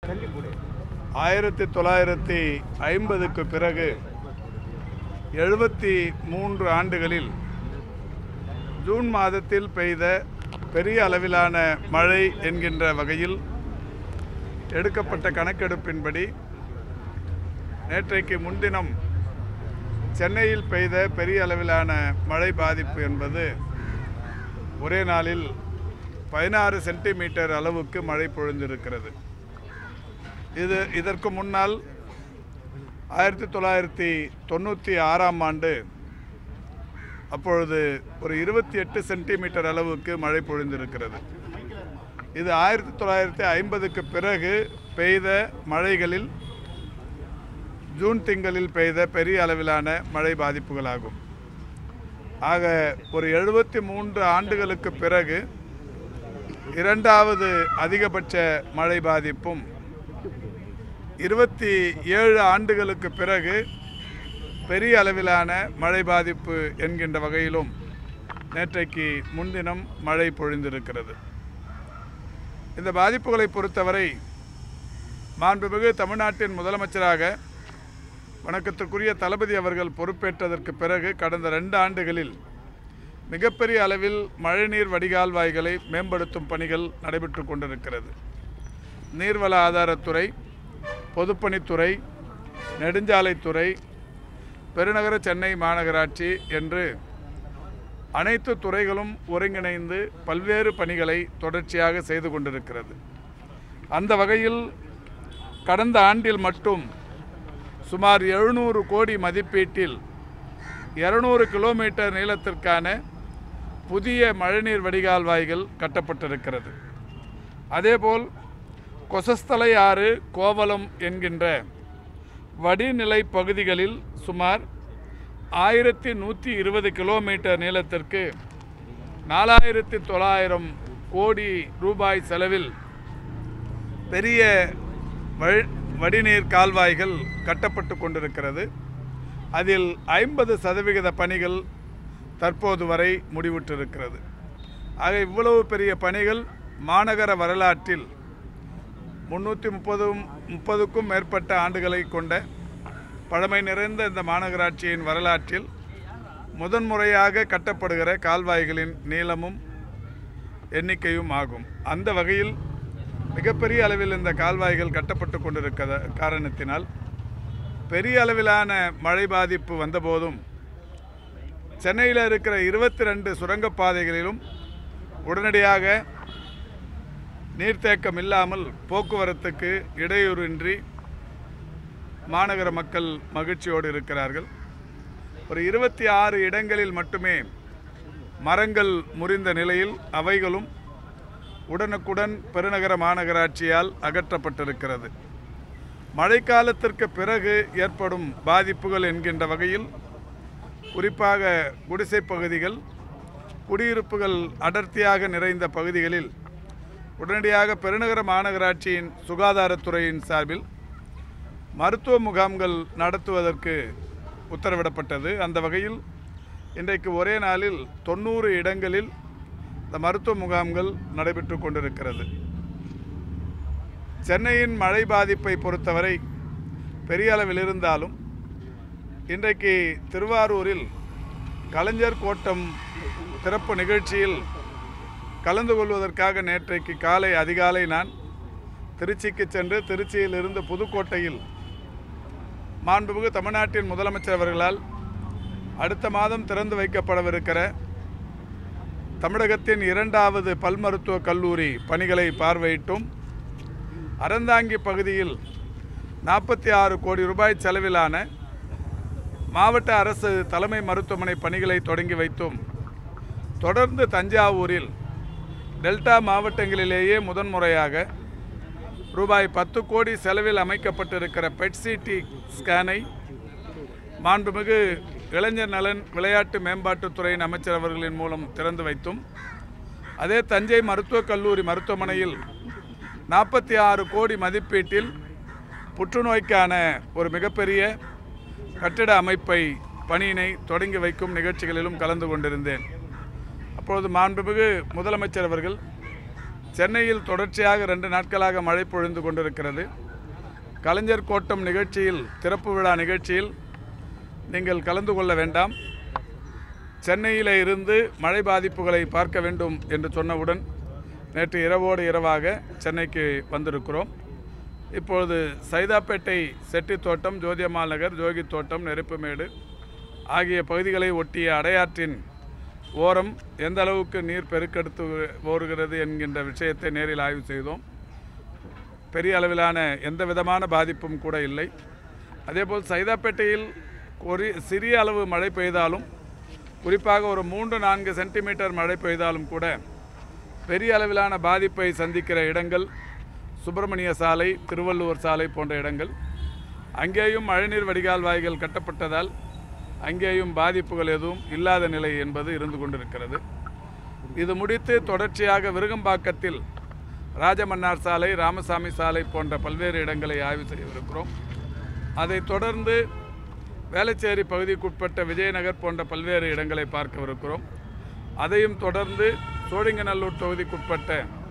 ஆயிரத்தி தொள்ளாயிரத்தி ஐம்பதுக்கு பிறகு எழுபத்தி மூன்று ஆண்டுகளில் ஜூன் மாதத்தில் பெய்த பெரிய அளவிலான மழை என்கின்ற வகையில் எடுக்கப்பட்ட கணக்கெடுப்பின்படி நேற்றைக்கு முன்தினம் சென்னையில் பெய்த பெரிய அளவிலான மழை பாதிப்பு என்பது ஒரே நாளில் பதினாறு சென்டிமீட்டர் அளவுக்கு மழை பொழிந்திருக்கிறது இது இதற்கு முன்னால் ஆயிரத்தி தொள்ளாயிரத்தி தொண்ணூற்றி ஆறாம் ஆண்டு அப்பொழுது ஒரு இருபத்தி எட்டு சென்டிமீட்டர் அளவுக்கு மழை பொழிந்திருக்கிறது இது ஆயிரத்தி தொள்ளாயிரத்தி ஐம்பதுக்கு பிறகு பெய்த மழைகளில் ஜூன் திங்களில் பெய்த பெரிய அளவிலான மழை பாதிப்புகளாகும் ஆக ஒரு எழுபத்தி மூன்று ஆண்டுகளுக்கு பிறகு இரண்டாவது அதிகபட்ச மழை பாதிப்பும் இருபத்தி ஏழு ஆண்டுகளுக்கு பிறகு பெரிய அளவிலான மழை பாதிப்பு என்கின்ற வகையிலும் நேற்றைக்கு முன்தினம் மழை பொழிந்திருக்கிறது இந்த பாதிப்புகளை பொறுத்தவரை மாண்புமிகு தமிழ்நாட்டின் முதலமைச்சராக வணக்கத்திற்குரிய தளபதி அவர்கள் பொறுப்பேற்றதற்கு பிறகு கடந்த ரெண்டு ஆண்டுகளில் மிகப்பெரிய அளவில் மழைநீர் வடிகால்வாய்களை மேம்படுத்தும் பணிகள் நடைபெற்று கொண்டிருக்கிறது நீர்வள ஆதாரத்துறை பொதுப்பணித்துறை நெடுஞ்சாலைத்துறை பெருநகர சென்னை மாநகராட்சி என்று அனைத்து துறைகளும் ஒருங்கிணைந்து பல்வேறு பணிகளை தொடர்ச்சியாக செய்து கொண்டிருக்கிறது அந்த வகையில் கடந்த ஆண்டில் மட்டும் சுமார் எழுநூறு கோடி மதிப்பீட்டில் இருநூறு கிலோமீட்டர் நீளத்திற்கான புதிய மழைநீர் வடிகால்வாய்கள் கட்டப்பட்டிருக்கிறது அதேபோல் கொசஸ்தலை ஆறு கோவலம் என்கின்ற வடிநிலை பகுதிகளில் சுமார் ஆயிரத்தி நூற்றி இருபது கிலோமீட்டர் நீளத்திற்கு நாலாயிரத்தி தொள்ளாயிரம் கோடி ரூபாய் செலவில் பெரிய வழி வடிநீர் கால்வாய்கள் கட்டப்பட்டு கொண்டிருக்கிறது அதில் ஐம்பது சதவிகித பணிகள் தற்போது வரை முடிவுற்றிருக்கிறது ஆக இவ்வளவு பெரிய பணிகள் மாநகர வரலாற்றில் முன்னூற்றி முப்பதும் முப்பதுக்கும் மேற்பட்ட ஆண்டுகளை கொண்ட பழமை நிறைந்த இந்த மாநகராட்சியின் வரலாற்றில் முதன்முறையாக கட்டப்படுகிற கால்வாய்களின் நீளமும் எண்ணிக்கையும் ஆகும் அந்த வகையில் மிகப்பெரிய அளவில் இந்த கால்வாய்கள் கட்டப்பட்டு கொண்டிருக்கிற காரணத்தினால் பெரிய அளவிலான மழை பாதிப்பு வந்தபோதும் சென்னையில் இருக்கிற இருபத்தி ரெண்டு சுரங்கப்பாதைகளிலும் உடனடியாக நீர்த்தேக்கம் இல்லாமல் போக்குவரத்துக்கு இடையூறின்றி மாநகர மக்கள் மகிழ்ச்சியோடு இருக்கிறார்கள் ஒரு இருபத்தி ஆறு இடங்களில் மட்டுமே மரங்கள் முறிந்த நிலையில் அவைகளும் உடனுக்குடன் பெருநகர மாநகராட்சியால் அகற்றப்பட்டிருக்கிறது மழைக்காலத்திற்கு பிறகு ஏற்படும் பாதிப்புகள் என்கின்ற வகையில் குறிப்பாக குடிசை பகுதிகள் குடியிருப்புகள் அடர்த்தியாக நிறைந்த பகுதிகளில் உடனடியாக பெருநகர மாநகராட்சியின் சுகாதாரத்துறையின் சார்பில் மருத்துவ முகாம்கள் நடத்துவதற்கு உத்தரவிடப்பட்டது அந்த வகையில் இன்றைக்கு ஒரே நாளில் தொண்ணூறு இடங்களில் இந்த மருத்துவ முகாம்கள் நடைபெற்று கொண்டிருக்கிறது சென்னையின் மழை பாதிப்பை பொறுத்தவரை பெரிய அளவில் இருந்தாலும் இன்றைக்கு திருவாரூரில் கலைஞர் கோட்டம் திறப்பு நிகழ்ச்சியில் கலந்து கொள்வதற்காக நேற்றைக்கு காலை அதிகாலை நான் திருச்சிக்கு சென்று திருச்சியில் இருந்து புதுக்கோட்டையில் மாண்புமிகு தமிழ்நாட்டின் முதலமைச்சர் அவர்களால் அடுத்த மாதம் திறந்து வைக்கப்படவிருக்கிற தமிழகத்தின் இரண்டாவது பல் மருத்துவக் கல்லூரி பணிகளை பார்வையிட்டும் அறந்தாங்கி பகுதியில் நாற்பத்தி ஆறு கோடி ரூபாய் செலவிலான மாவட்ட அரசு தலைமை மருத்துவமனை பணிகளை தொடங்கி வைத்தும் தொடர்ந்து தஞ்சாவூரில் டெல்டா மாவட்டங்களிலேயே முதன்முறையாக ரூபாய் பத்து கோடி செலவில் அமைக்கப்பட்டிருக்கிற பெட் சிடி ஸ்கேனை மாண்புமிகு இளைஞர் நலன் விளையாட்டு மேம்பாட்டுத்துறையின் அமைச்சர் அவர்களின் மூலம் திறந்து வைத்தும் அதே தஞ்சை மருத்துவக் கல்லூரி மருத்துவமனையில் நாற்பத்தி ஆறு கோடி மதிப்பீட்டில் புற்றுநோய்க்கான ஒரு மிகப்பெரிய கட்டிட அமைப்பை பணியினை தொடங்கி வைக்கும் நிகழ்ச்சிகளிலும் கலந்து கொண்டிருந்தேன் அப்பொழுது மாண்புமிகு முதலமைச்சர் அவர்கள் சென்னையில் தொடர்ச்சியாக ரெண்டு நாட்களாக மழை பொழிந்து கொண்டிருக்கிறது கலைஞர் கோட்டம் நிகழ்ச்சியில் திறப்பு விழா நிகழ்ச்சியில் நீங்கள் கலந்து கொள்ள வேண்டாம் சென்னையில் இருந்து மழை பாதிப்புகளை பார்க்க வேண்டும் என்று சொன்னவுடன் நேற்று இரவோடு இரவாக சென்னைக்கு வந்திருக்கிறோம் இப்பொழுது சைதாப்பேட்டை செட்டித்தோட்டம் ஜோதியம்மாள் நகர் ஜோகி தோட்டம் நெருப்புமேடு ஆகிய பகுதிகளை ஒட்டிய அடையாற்றின் ஓரம் எந்த அளவுக்கு நீர் பெருக்கெடுத்து ஓடுகிறது என்கின்ற விஷயத்தை நேரில் ஆய்வு செய்தோம் பெரிய அளவிலான எந்த விதமான பாதிப்பும் கூட இல்லை அதேபோல் சைதாப்பேட்டையில் ஒரு சிறிய அளவு மழை பெய்தாலும் குறிப்பாக ஒரு மூன்று நான்கு சென்டிமீட்டர் மழை பெய்தாலும் கூட பெரிய அளவிலான பாதிப்பை சந்திக்கிற இடங்கள் சுப்பிரமணிய சாலை திருவள்ளுவர் சாலை போன்ற இடங்கள் அங்கேயும் மழைநீர் வடிகால் வாய்கள் கட்டப்பட்டதால் அங்கேயும் பாதிப்புகள் எதுவும் இல்லாத நிலை என்பது இருந்து கொண்டிருக்கிறது இது முடித்து தொடர்ச்சியாக விருகம்பாக்கத்தில் ராஜமன்னார் சாலை ராமசாமி சாலை போன்ற பல்வேறு இடங்களை ஆய்வு செய்யவிருக்கிறோம் அதைத் தொடர்ந்து வேளச்சேரி பகுதிக்குட்பட்ட விஜயநகர் போன்ற பல்வேறு இடங்களை பார்க்கவிருக்கிறோம் அதையும் தொடர்ந்து சோழிங்கநல்லூர் தொகுதிக்குட்பட்ட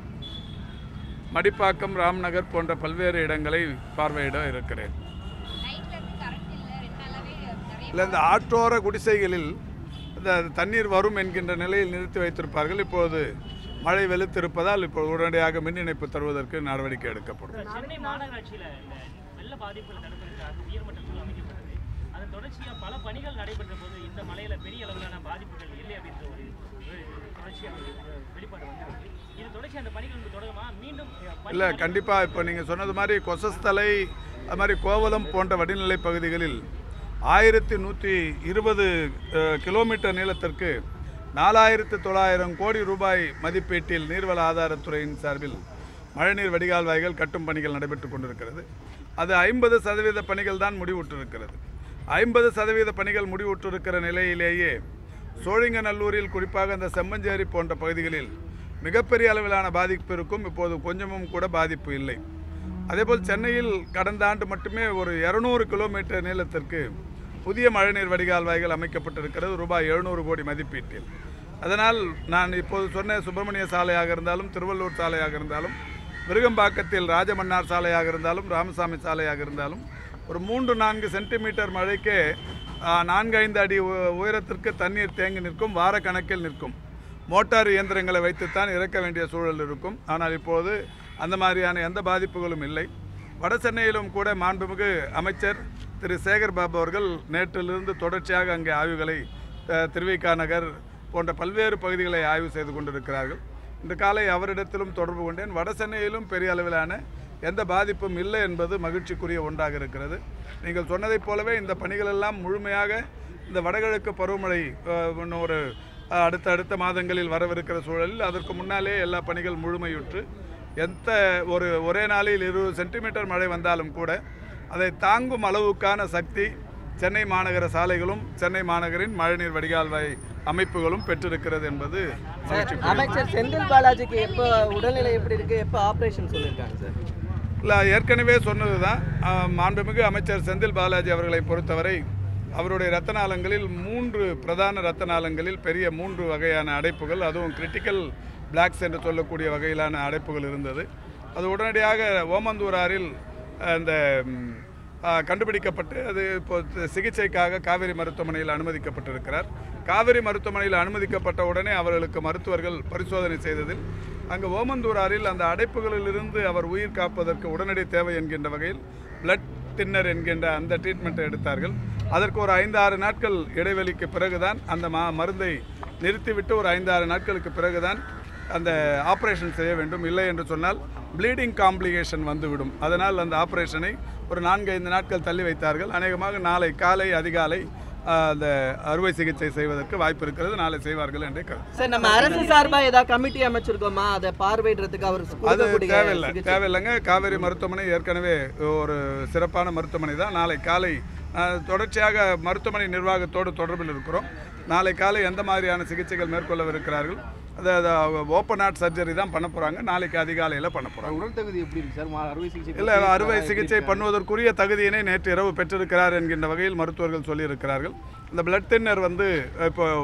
மடிப்பாக்கம் ராம்நகர் போன்ற பல்வேறு இடங்களை பார்வையிட இருக்கிறேன் நைட்ல இருந்து கரண்ட் இல்ல ரெண்டு நாளாவே நிறைய இல்லை இந்த ஆற்றோர குடிசைகளில் இந்த தண்ணீர் வரும் என்கின்ற நிலையில் நிறுத்தி வைத்திருப்பார்கள் இப்போது மழை வெளுத்திருப்பதால் இப்போது உடனடியாக மின் இணைப்பு தருவதற்கு நடவடிக்கை எடுக்கப்படும் சென்னை மாநகராட்சியில இந்த வெள்ள பாதிப்புகளை தடுப்பதற்காக உயர்மட்ட குழு அமைக்கப்பட்டது அதன் தொடர்ச்சியா பல பணிகள் நடைபெற்ற போது இந்த மலையில பெரிய அளவிலான பாதிப்புகள் இல்லை அப்படின்ற ஒரு ஒரு தொடர்ச்சியா ஒரு வெளிப்பாடு வந்திருக்கு இது தொடர்ச்சி அந்த பணிகள் வந்து தொடருமா மீண்டும் பணி இல்லை கண்டிப்பாக இப்போ நீங்கள் சொன்னது மாதிரி கொசஸ்தலை அது மாதிரி கோவலம் போன்ற வடிநிலை பகுதிகளில் ஆயிரத்தி நூற்றி இருபது கிலோமீட்டர் நீளத்திற்கு நாலாயிரத்து தொள்ளாயிரம் கோடி ரூபாய் மதிப்பீட்டில் நீர்வள ஆதாரத்துறையின் சார்பில் மழைநீர் வடிகால் வாய்கள் கட்டும் பணிகள் நடைபெற்று கொண்டிருக்கிறது அது ஐம்பது சதவீத பணிகள் தான் முடிவுற்றிருக்கிறது ஐம்பது சதவீத பணிகள் முடிவுற்றிருக்கிற நிலையிலேயே சோழிங்கநல்லூரில் குறிப்பாக அந்த செம்மஞ்சேரி போன்ற பகுதிகளில் மிகப்பெரிய அளவிலான பாதிப்பு இருக்கும் இப்போது கொஞ்சமும் கூட பாதிப்பு இல்லை அதேபோல் சென்னையில் கடந்த ஆண்டு மட்டுமே ஒரு இரநூறு கிலோமீட்டர் நீளத்திற்கு புதிய மழைநீர் வடிகால் வாய்கள் அமைக்கப்பட்டிருக்கிறது ரூபாய் எழுநூறு கோடி மதிப்பீட்டில் அதனால் நான் இப்போது சொன்ன சுப்பிரமணிய சாலையாக இருந்தாலும் திருவள்ளூர் சாலையாக இருந்தாலும் விருகம்பாக்கத்தில் ராஜமன்னார் சாலையாக இருந்தாலும் ராமசாமி சாலையாக இருந்தாலும் ஒரு மூன்று நான்கு சென்டிமீட்டர் மழைக்கே ஆ, நான்கு ஐந்து அடி உ- உயரத்திற்கு தண்ணீர் தேங்கி நிற்கும் வார கணக்கில் நிற்கும் மோட்டார் இயந்திரங்களை வைத்துத்தான் இறக்க வேண்டிய சூழல் இருக்கும் ஆனால் இப்போது அந்த மாதிரியான எந்த பாதிப்புகளும் இல்லை வட சென்னையிலும் கூட மாண்புமிகு அமைச்சர் திரு சேகர் பாபு அவர்கள் நேற்றிலிருந்து தொடர்ச்சியாக அங்கே ஆய்வுகளை அஹ், திருவிக நகர் போன்ற பல்வேறு பகுதிகளை ஆய்வு செய்து கொண்டிருக்கிறார்கள் இன்று காலை அவரிடத்திலும் தொடர்பு கொண்டேன் வட சென்னையிலும் பெரிய அளவிலான எந்த பாதிப்பும் இல்லை என்பது மகிழ்ச்சிக்குரிய ஒன்றாக இருக்கிறது நீங்கள் சொன்னதைப் போலவே இந்த பணிகள் எல்லாம் முழுமையாக இந்த வடகிழக்கு பருவமழை அஹ், இன்னும் ஒரு அஹ், அடுத்த அடுத்த மாதங்களில் வரவிருக்கிற சூழலில் அதற்கு முன்னாலே எல்லா பணிகள் முழுமையுற்று எந்த ஒரு ஒரே நாளில் இருபது சென்டிமீட்டர் மழை வந்தாலும் கூட அதை தாங்கும் அளவுக்கான சக்தி சென்னை மாநகர சாலைகளும் சென்னை மாநகரின் மழைநீர் வடிகால்வாய் அமைப்புகளும் பெற்றிருக்கிறது என்பது சார் மகிழ்ச்சிக்குரிய அமைச்சர் செந்தில் பாலாஜிக்கு எப்போ உடல்நிலை எப்படி இருக்கு எப்போ ஆபரேஷன் சொல்லியிருக்காங்க சார் இல்லை ஏற்கனவே சொன்னது தான் மாண்புமிகு அமைச்சர் செந்தில் பாலாஜி அவர்களை பொறுத்தவரை அவருடைய ரத்த நாளங்களில் மூன்று பிரதான ரத்த நாளங்களில் பெரிய மூன்று வகையான அடைப்புகள் அதுவும் கிரிட்டிக்கல் பிளாக்ஸ் என்று சொல்லக்கூடிய வகையிலான அடைப்புகள் இருந்தது அது உடனடியாக ஓமந்தூராரில் அந்த ம், ஆ, கண்டுபிடிக்கப்பட்டு அது இப்போ சிகிச்சைக்காக காவேரி மருத்துவமனையில் அனுமதிக்கப்பட்டிருக்கிறார் காவேரி மருத்துவமனையில் அனுமதிக்கப்பட்ட உடனே அவர்களுக்கு மருத்துவர்கள் பரிசோதனை செய்ததில் அங்கு ஓமந்தூராரில் அந்த அடைப்புகளிலிருந்து அவர் உயிர் காப்பதற்கு உடனடி தேவை என்கின்ற வகையில் பிளட் தின்னர் என்கின்ற அந்த ட்ரீட்மெண்ட்டை எடுத்தார்கள் அதற்கு ஒரு ஐந்து ஆறு நாட்கள் இடைவெளிக்கு பிறகுதான் அந்த மா மருந்தை நிறுத்திவிட்டு ஒரு ஐந்து ஆறு நாட்களுக்கு பிறகுதான் அந்த ஆப்ரேஷன் செய்ய வேண்டும் இல்லை என்று சொன்னால் ப்ளீடிங் காம்ப்ளிகேஷன் வந்துவிடும் அதனால் அந்த ஆப்ரேஷனை ஒரு நான்கு ஐந்து நாட்கள் தள்ளி வைத்தார்கள் அநேகமாக நாளை காலை அதிகாலை ஆஹ், அந்த அறுவை சிகிச்சை செய்வதற்கு வாய்ப்பு இருக்கிறது நாளை செய்வார்கள் என்றே கருத்து சார் நம்ம அரசு சார்பா ஏதாவது கமிட்டி அமைச்சிருக்கோமா அதை பார்வையிடுறதுக்கு அவர் அது கொடுக்கக்கூடிய தேவையில்லை சிகிச்சை- தேவையில்லைங்க காவேரி மருத்துவமனை ஏற்கனவே ஒரு சிறப்பான மருத்துவமனை தான் நாளை காலை ஆஹ், தொடர்ச்சியாக மருத்துவமனை நிர்வாகத்தோடு தொடர்பில் இருக்கிறோம் நாளை காலை எந்த மாதிரியான சிகிச்சைகள் மேற்கொள்ளவிருக்கிறார்கள் அது ஓப்பன் ஹார்ட் சர்ஜரி தான் பண்ண போகிறாங்க நாளைக்கு அதிகாலையில் பண்ண போகிறாங்க உடல் தகுதி எப்படி இருக்கு சார் மா- அறுவை சிகிச்சை இல்லை அறுவை சிகிச்சை பண்ணுவதற்குரிய தகுதியினை நேற்று இரவு பெற்றிருக்கிறார் என்கின்ற வகையில் மருத்துவர்கள் சொல்லியிருக்கிறார்கள் இந்த பிளட் தின்னர் வந்து இப்போ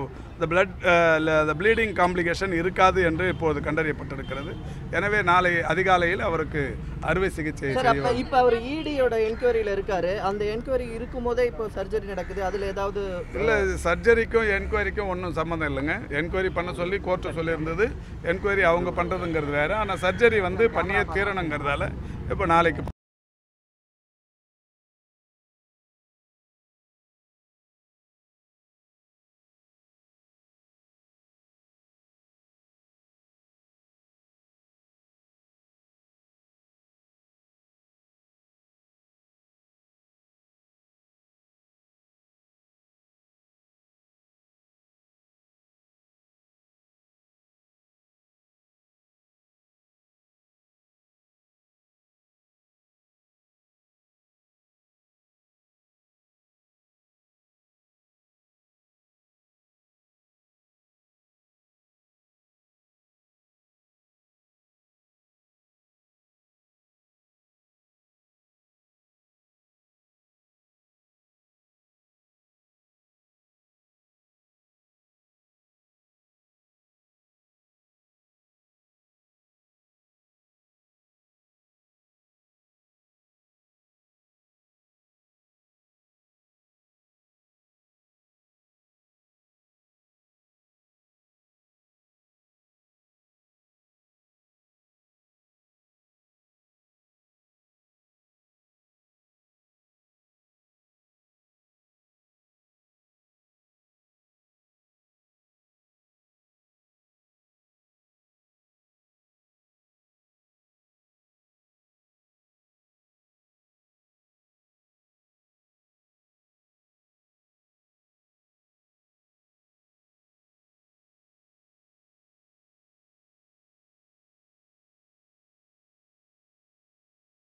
the blood the bleeding complication இருக்காது என்று இப்போது கண்டறியப்பட்டிருக்கிறது எனவே நாளை அதிகாலையில் அவருக்கு அறுவை சிகிச்சை சார் அப்ப செய்வார் இப்ப அவர் இடியோட என்கொயரியில இருக்காரு அந்த என்கொயரி இருக்கும் போதே இப்போ சர்ஜரி நடக்குது அதுல ஏதாவது இல்லை சர்ஜரிக்கும் என்கொயரிக்கும் ஒன்றும் சம்மந்தம் இல்லைங்க என்கொயரி பண்ண சொல்லி கோர்ட்டு சொல்லியிருந்தது என்கொயரி அவங்க பண்ணுறதுங்கிறது வேறு ஆனால் சர்ஜரி வந்து பண்ணியே தீரணுங்கிறதால இப்போ நாளைக்கு